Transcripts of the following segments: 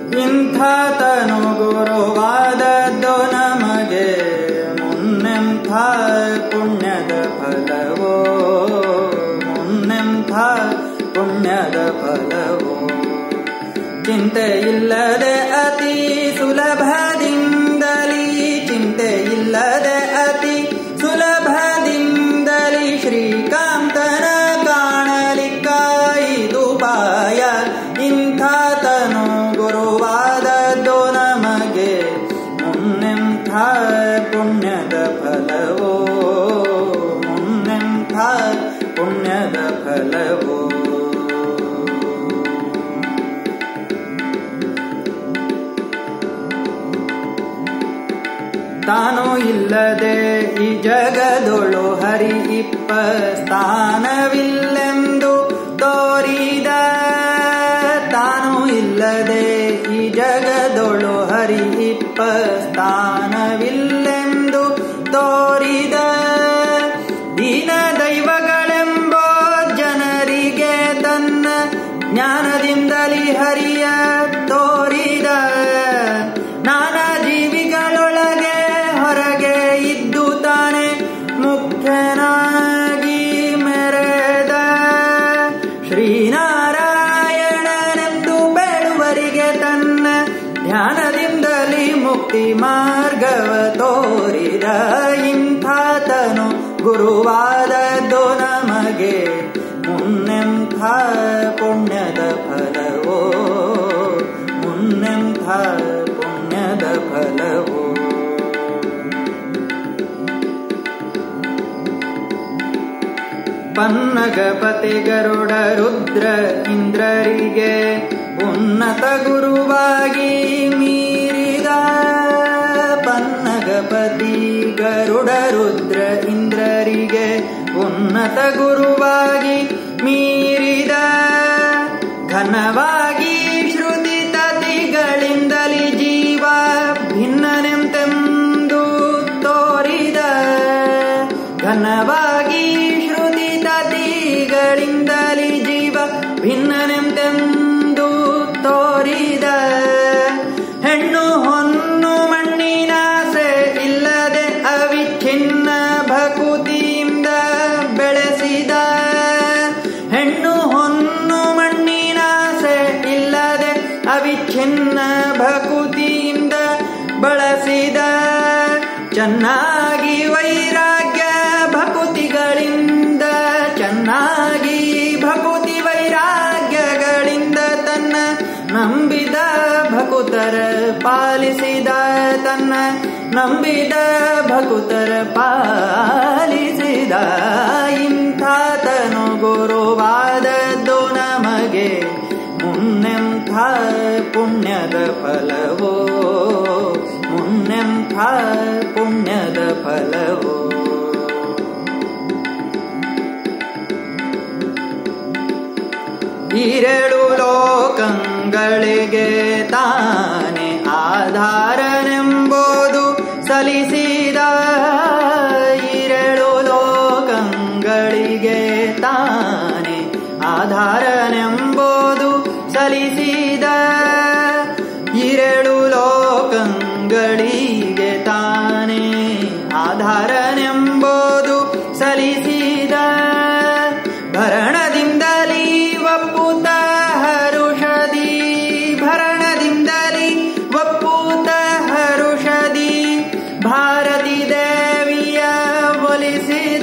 ಇಂಥಾತನು ಗುರುವಾದದ್ದು ನಮಗೆ ಮುನ್ನೆಂಥ ಪುಣ್ಯದ ಫಲವೋ ಮುನ್ನೆಂಥ ಪುಣ್ಯದ ಫಲವೋ ಚಿಂತೆ ಇಲ್ಲದೆ ಅತಿ ಸುಲಭದಿಂದಲೀ ಚಿಂತೆ ಇಲ್ಲದೆ ಅತಿ ಸುಲಭದಿಂದಲೀ ಶ್ರೀಕಾಂತನ ಕಾಣಲಿಕ್ಕಾಯಿದುಪಾಯ ಇಂಥಾತನು ಗುರುವಾದದ್ದು ನಮಗೆ ಮುನ್ನೆಂಥ ಪುಣ್ಯದ ಫಲವೋ ಮುನ್ನೆಂಥ ಪುಣ್ಯದ ಫಲವೋ ತಾನು ಇಲ್ಲದೆ ಈ ಜಗದೊಳು ಹರಿ ಇಪ್ಪ ಸ್ಥಾನವಿಲ್ಲೆಂದು ತೋರಿದ ತಾನು ಇಲ್ಲದೆ ಈ ಜಗದೊಳು ಹರಿ ಇಪ್ಪ ಸ್ಥಾನವಿಲ್ಲೆಂದು ತೋರಿದ ದೀನ ದೈವಗಳೆಂಬೋ ಜನರಿಗೆ ತನ್ನ ಜ್ಞಾನದಿಂದಲೇ ಹರಿಯ ತೋರಿದ ನಾನಾ ಜೀವಿಗಳೊಳಗೆ ಹೊರಗೆ ಇದ್ದು ತಾನೆ ಮುಖ್ಯನಾಗಿ ಮೆರೆದ ಶ್ರೀನಾರಾಯಣನೆಂದು ಬೇಡುವರಿಗೆ ತನ್ನ ಧ್ಯಾನದಿಂದಲೇ ಮುಕ್ತಿ ಮಾರ್ಗವ ತೋರಿದ ಇಂಥಾತನು ಗುರುವಾದದ್ದು ನಮಗೆ ಮುನ್ನೆಂಥ ಪುಣ್ಯದ ಫಲವೋ ಮುನ್ನೆಂಥ ಪುಣ್ಯದ ಫಲವೋ ಪನ್ನಗಪತಿ ಗರುಡ ರುದ್ರ ಇಂದ್ರರಿಗೆ ಉನ್ನತ ಗುರುವಾಗಿ ಮೀರಿದ ಪನ್ನಗಪತಿ ಗರುಡ ರುದ್ರ ಇಂದ್ರರಿಗೆ ಉನ್ನತ ಗುರುವಾಗಿ ಮೀರಿದ ಘನವಾಗಿ ಶ್ರುತಿ ತತಿಗಳಿಂದಲೇ ಜೀವ ಭಿನ್ನನೆಂತೆಂದು ತೋರಿದ ಘನವಾಗಿ ಶ್ರುತಿ ತತಿಗಳಿಂದಲೇ ಜೀವ ಭಿನ್ನನೆಂತೆಂದು ತೋರಿದ ಹೆಣ್ಣು ಹೊನ್ನು ಮಣ್ಣಿನಾಸೆ ಇಲ್ಲದೆ ಅವಿಚ್ಛಿನ್ನ ಭಕುತಿಯಿಂದ ಬೆಳೆಸಿದ ಹೆಣ್ಣು ಹೊನ್ನು ಮಣ್ಣಿನಾಸೆ ಇಲ್ಲದೆ ಅವಿಚ್ಛಿನ್ನ ಭಕುತಿಯಿಂದ ಬಳಸಿದ ಚೆನ್ನಾಗಿ ವೈರಾಗ್ಯ ಭಕುತಿಗಳಿಂದ ಚೆನ್ನಾಗಿ ಭಕುತಿ ವೈರಾಗ್ಯಗಳಿಂದ ತನ್ನ ನಂಬಿದ ಭಕುತರ ಪಾಲಿಸಿದ ತನ್ನ ನಂಬಿದ ಭಕುತರ ಪಾಲಿಸಿದ ಇಂಥಾತನು ಗುರುವಾದದ್ದು ನಮಗೆ ಮುನ್ನೆಂಥ ಪುಣ್ಯದ ಫಲವೋ ಮುನ್ನೆಂಥ ಪುಣ್ಯದ ಫಲವೋ ಈರೆಳು ಲೋಕಂಗಳಿಗೆ ತಾನೆ ಆಧಾರನೆಂಬುದು ಸಲ್ಲಿಸಿದ ಈರೆಳು ಲೋಕಂಗಳಿಗೆ ತಾನೆ ಆಧಾರನೆಂಬುದು ಸಲ್ಲಿಸಿದ ಇರೆಳು ಲೋಕಂಗಳಿಗೆ ತಾನೇ ಆಧಾರನೆಂಬುದು ಸಲ್ಲಿಸಿದ ಭರಣದಿಂದಲೀ ಒಪ್ಪುತ ಹರುಷದಿ ಭರಣದಿಂದಲೀ ಒಪ್ಪುತ ಹರುಷದಿ ಭಾರತಿ ದೇವಿಯ ಒಲಿಸಿದ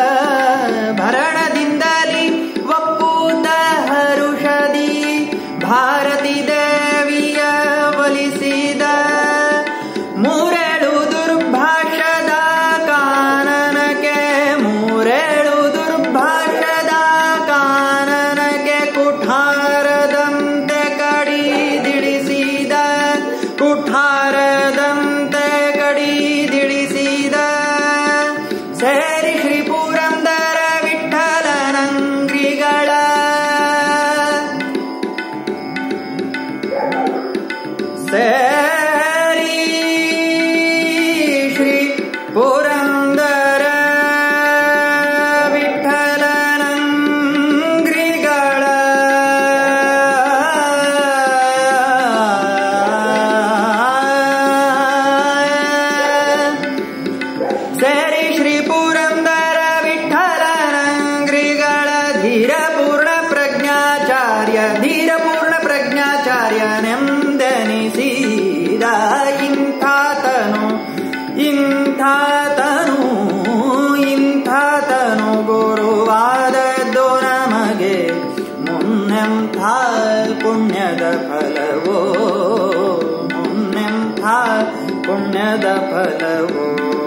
ಭರಣದಿಂದಲೀ ಒಪ್ಪುತ ಹರುಷದಿ ಭಾರತಿ ದೇವಿಯ ಒಲಿಸಿದ ಮೂರೇಳು ದುರ್ಭಾಷದ ಕಾನನಕ್ಕೆ ಮೂರೇಳು ದುರ್ಭಾಷದ ಕಾನನಕ್ಕೆ ಕುಠಾರದಂತೆ ಕಡಿದಿಳಿಸಿದ ಕುಠಾರದಂತೆ ಕಡಿದಿಳಿಸಿದ ಸೇರಿ ಶ್ರೀ ಪುರಂದರ ವಿಠಲನಂಗ್ರಿಗಳ ಸೇರಿ ಶ್ರೀ ಪುರಂದರ ವಿಠಲನಂಗ್ರಿಗಳ ರಾಯನೆಂದೆನಿಸಿದ ಇಂಥಾತನು ಇಂಥಾತನು ಇಂಥಾತನು ಗುರುವಾದದ್ದು ನಮಗೆ ಮುನ್ನೆಂಥ ಪುಣ್ಯದ ಫಲವೋ ಮುನ್ನೆಂಥ ಪುಣ್ಯದ ಫಲವೋ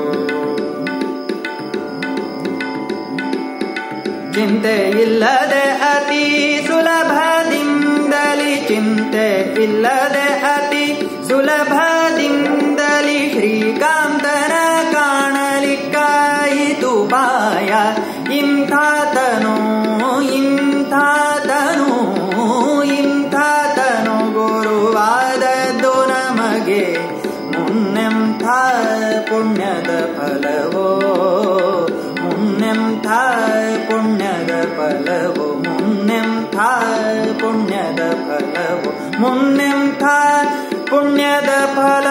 ಚಿಂತೆ ಇಲ್ಲದೆ ಅತಿ ಸುಲಭದಿಂದಲಿ ಚಿಂತೆ ಇಲ್ಲದೆ ಅತಿ ಸುಲಭದಿಂದಲಿ ಶ್ರೀಕಾಂತನ ಕಾಣಲಿಕ್ಕಾಯಿತು ಪಾಯ ಇಂಥಾತನು ಇಂಥಾತನು ಇಂಥಾತನು ಗುರುವಾದದ್ದು ನಮಗೆ ಮುನ್ನೆಂಥ ಪುಣ್ಯದ ಫಲವೋ ಮುನ್ನೆಂಥ ಪುಣ್ಯದ ಫಲವು ಮುನ್ನೆಂಥ ಪುಣ್ಯದ ಫಲವು ಮುನ್ನೆಂಥ ಪುಣ್ಯದ ಫಲ